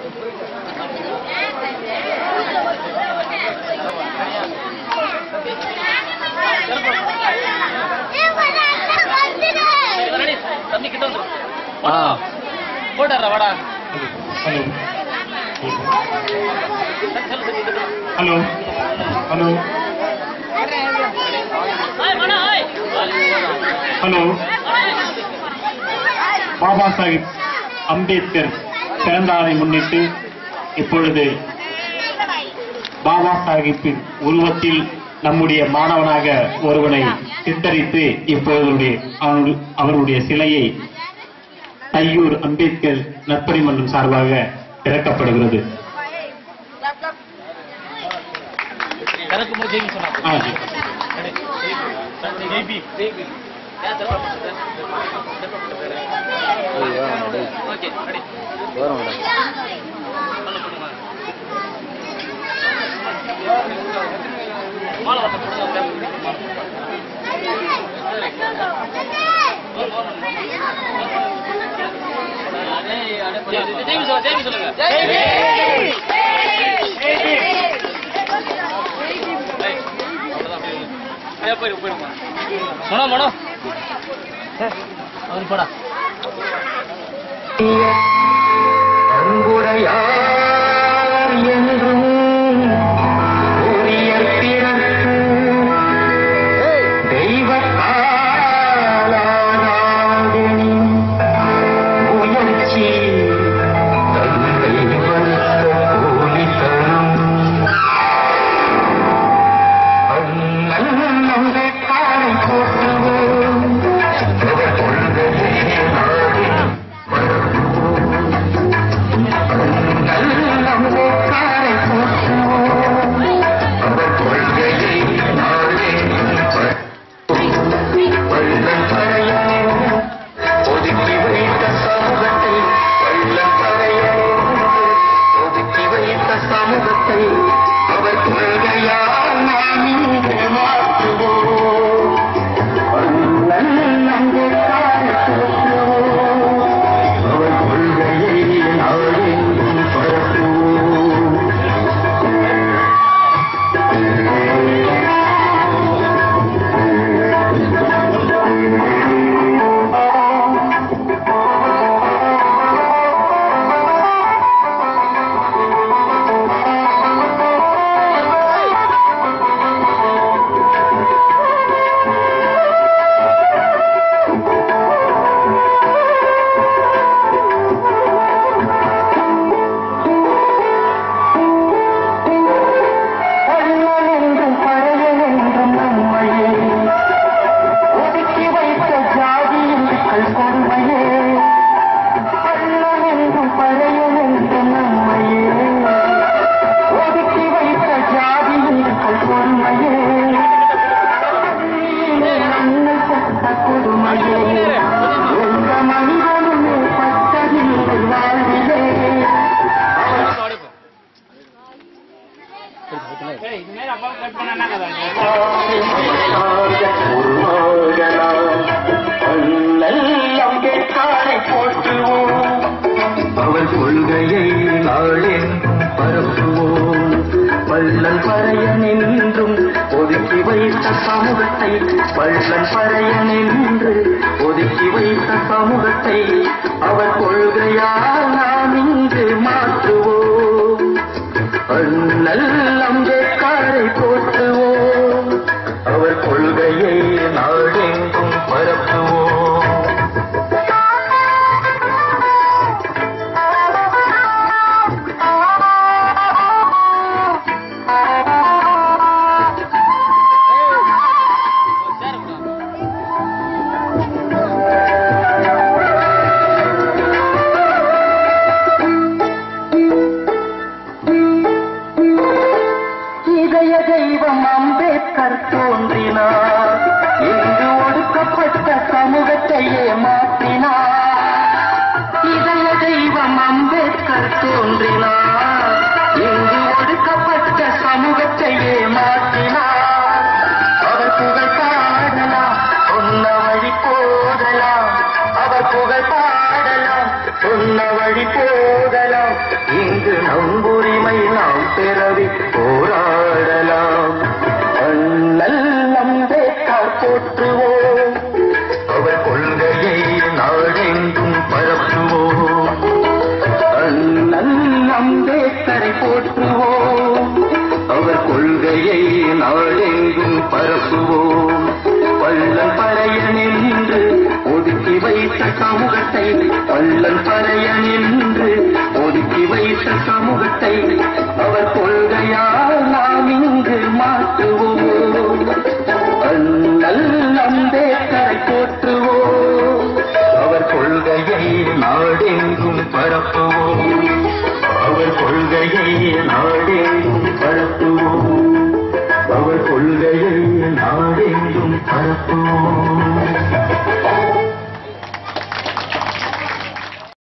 தம்பி கிட்ட வந்துரு ஆ போட்டாரா வாடா hello hello hello Baba Sahib Ambedkar பிறந்த நாளை முன்னிட்டு இப்பொழுது பாபா சாஹிப்பின் உருவத்தில் நம்முடைய மாணவனாக ஒருவனை சித்தரித்து இப்பொழுது அவரு- அவருடைய சிலையை தையூர் அம்பேத்கர் நற்பணி மன்றம் சார்பாக திறக்கப்படுகிறது கணக்கு மோ ஜெய்பி சொன்னா ஆ, ஜி. ஜெய்பி ஜெய்பி ஓகே ரெடி வரும் மாலை வட்டம் போடுங்க ஜெய்பி சொல்லுங்க ஜெய்பி சொல்லுங்க ஐயா போயிரு போயிருமா மனோ மனோ அவன் போடா அன்புடையார் என்றும் உரியர் பிறர்க்கு தெய்வ காலாகாதெனின் முயற்சி தந்தை வருத்த கூலி தரும் அண்ணன் நம்பிக்காரை போற்றுவோம் அவர் கொள்கையே நாடி நம்பிக்காரை போற்றுவோம் அவர் கொள்கையை நாடி பள்ளம் பறையோம் ஒதுக்கி வைத்த சமூகத்தை பள்ளம் பறையோம் ஒதுக்கி வைத்த சமூகத்தை அவர் கொள்கையால் நாம் இன்று மாற்றுவோம் அண்ணன் நம்பிக்காரை போற்றுவோம் அவர் கொள்கையை நாடெங்கும் பரப்புவோம் அண்ணன் என்றும் பழையன் என்றும் நம்மையே ஒதுக்கி வைத்த ஜாதியுங்கள் கொடுமையே அண்ணன் என்றும் பழையன் என்றும் நம்மையே ஒதுக்கி வைத்த ஜாதியுங்கள் கொடுமையே அண்ணன் பட்ட கொடுமையே எந்த மனிதனுமே பட்டதில்லை வாழ்விலே அவர் கொள்கையை நாளே பரப்புவோம் பள்ளல் பறைய நின்றும் ஒதுக்கி வைத்த சமூகத்தை பள்ளல் பறைய நின்று ஒதுக்கி வைத்த சமூகத்தை அவர் கொள்கையால் நாம் இன்று மாற்றுவோம் அண்ணல் அம்பேத்கரை போற்றுவோம் அவர் கொள்கையை நாடெங்கும் பரப்புவோம் மோதலாம் இங்கு நம்புரிமை நாம் பெறவி போராடலாம் அண்ணல் அம்பேத்கர் போற்றுவோம் அவர் கொள்கையை நாடெங்கும் பரப்புவோம் அண்ணல் அம்பேத்கரை போற்றுவோம் அவர் கொள்கையை நாடெங்கும் பரப்புவோம் பள்ளம் பறைய நின்று ஒதுக்கி வைத்த சமூகத்தை பள்ளம் பறைய நின்று ஒதுக்கி வைத்த சமூகத்தை அவர் கொள்கையால் நாம் இங்கு மாற்றுவோம் அண்ணல் அம்பேத்கரை போற்றுவோம் அவர் கொள்கையை நாடெங்கும் பரப்புவோம் அவர் கொள்கையை நாடெங்கும் பரப்புவோம் அவர் கொள்கையை நாடெங்கும் பரப்புவோம்